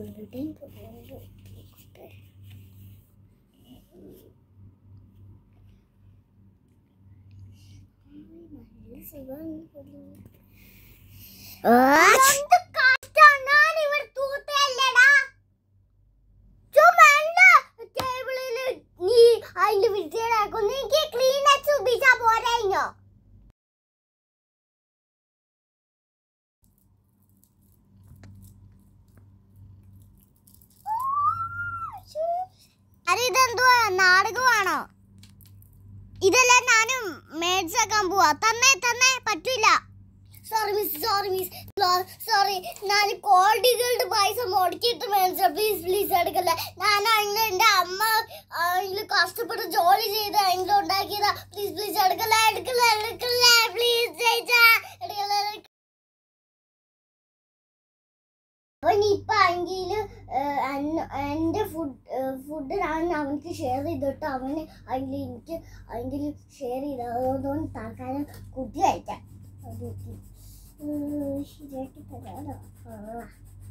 എവിടെയും പോകട്ടെ നല്ല സുഖം അതിന്റെ വിദ്യയാക്കുന്നു എനിക്ക് ക്ലീൻ ആയിട്ട് ഉപയോഗിച്ചാ പോരായിഞ്ഞോ അരെ ഇതെന്തോ നാടകമാണോ ഇതെല്ലാം ഞാനും മേടിച്ചേക്കാൻ പോവാ തന്നെ തന്നെ പറ്റൂല sorry miss sorry miss sorry ഞാൻ കോടികളുടെ പൈസ മുടക്കിയിട്ട് മേടിച്ച പ്ലീസ് പ്ലീസ് എടുക്കല്ല ഞാൻ അതിന് എൻ്റെ അമ്മ അതിൽ കഷ്ടപ്പെട്ട് ജോലി ചെയ്ത് അതിൽ ഉണ്ടാക്കിയതാ പ്ലീസ് പ്ലീസ് എടുക്കല്ല എടുക്കല്ല എടുക്കല്ല പ്ലീസ് ചേച്ചാ എടുക്കല്ല എടുക്കല്ല. അപ്പൊ ഇനിയിപ്പൊ ആണെങ്കിൽ എൻ്റെ ഫുഡ് ഫുഡ് ഞാൻ അവനക്ക് ഷെയർ ചെയ്തിട്ട് അവന് അതിൽ എനിക്ക് അതിൽ ഷെയർ ചെയ്ത് അതുകൊണ്ട് തൽക്കാലം കുട്ടി കഴിക്കാം അത് കുട്ടി. ഉം, ശരിയാക്കി തരാലോ ആ.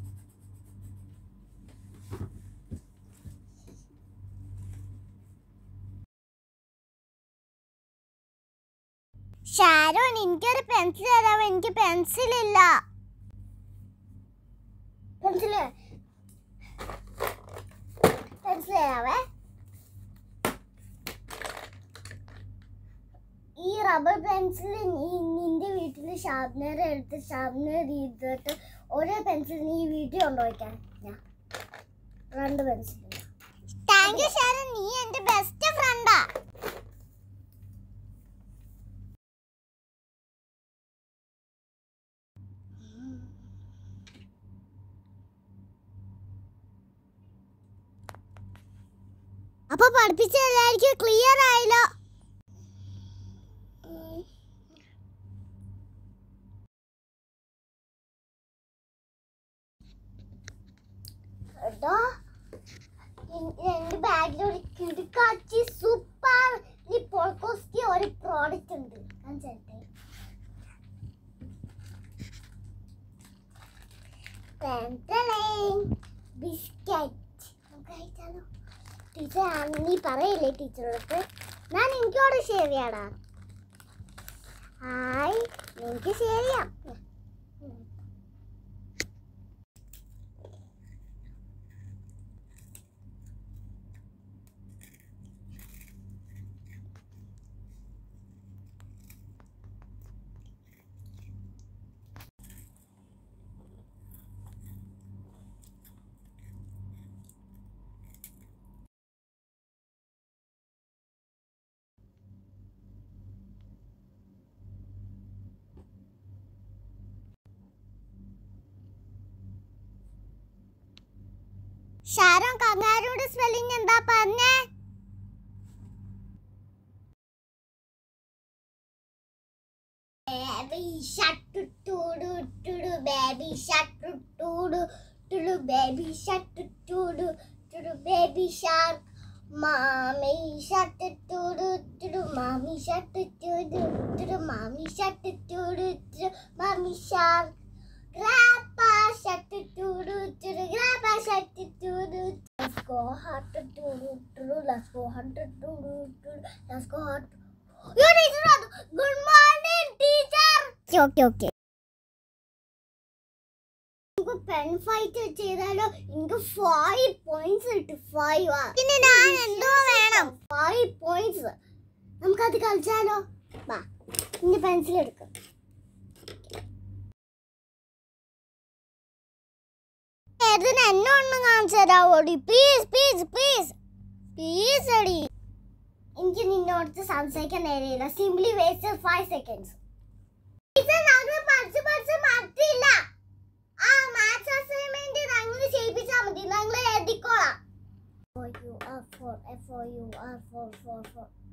ഷാരോൺ എനിക്കൊരു പെൻസിൽ തരാമോ എനിക്ക് പെൻസിലില്ല പെൻസില് പെൻസിൽ തരാവേ ഈ റബ്ബർ പെൻസിൽ നിന്റെ വീട്ടിൽ ഷാർപ്നർ എടുത്ത് ഷാർപ്നർ ചെയ്തിട്ട് ഓരോ പെൻസിൽ നീ വീട്ടിൽ കൊണ്ടുപോയിക്കാൻ ഞാൻ രണ്ട് പെൻസിൽ താങ്ക് യു ഷാരൻ നീ എന്റെ ബെസ്റ്റ് ഫ്രണ്ടാ അപ്പൊ പഠിപ്പിച്ച എല്ലാവർക്കും ക്ലിയർ ആയല്ലോ എടാ എന്റെ ബാഗിൽ ഒരു കിടുക്കാച്ചി സൂപ്പർ ഈ പോൾക്കോസ്റ്റി ഒരു പ്രോഡക്റ്റ് ഉണ്ട് കാണിച്ചേ ബിസ്ക്കറ്റ് നമുക്ക് കഴിച്ചാലോ ടീച്ചർ നീ പറയില്ലേ ടീച്ചറോട് ഞാൻ എനിക്കോട് ഷെയർ ചെയ്യാടാ ഹായ് എനിക്ക് ഷെയർ ചെയ്യാം ഷാരോൺ കങ്ങാരുടെ സ്പെല്ലിംഗ് എന്താ പറഞ്ഞേ Baby shark doo doo doo doo doo baby shark doo doo doo doo doo baby shark doo doo doo doo doo baby shark mommy shark doo doo doo doo doo mommy shark doo doo doo doo doo mommy shark doo doo doo doo mommy shark grandpa shark doo doo doo doo doo grandpa shark doo doo doo let's go hot doo doo doo doo let's go hot doo doo doo doo let's go hot Your teacher വന്നു. Good morning, teacher. Okay, okay. നമുക്ക് pen fight ചെയ്താലോ എനിക്ക് five points കിട്ടും five പിന്നെ ഞാൻ എന്തോ വേണം five points നമുക്കത് കളിച്ചാലോ വാ ഇനി പെൻസിൽ എടുക്കും ഏതിന് എന്നെ ഒന്ന് കാണിച്ചു തരാവോടി പ്ലീസ് പ്ലീസ് പ്ലീസ് പ്ലീസ് അടി എനിക്ക് നിന്നോട് സംസാരിക്കാൻ നേരെയില്ല സിംപ്ലി വേസ്റ്റ് ഫൈവ് സെക്കൻഡ്സ് പഠിച്ച് പഠിച്ച് മതിയില്ല ആ മാത്സ് അസൈൻമെന്റ് ഞങ്ങൾ ചെയ്യിപ്പിച്ചാൽ മതി ഞങ്ങൾ എഴുതിക്കോളാം For you are for F for you are for for for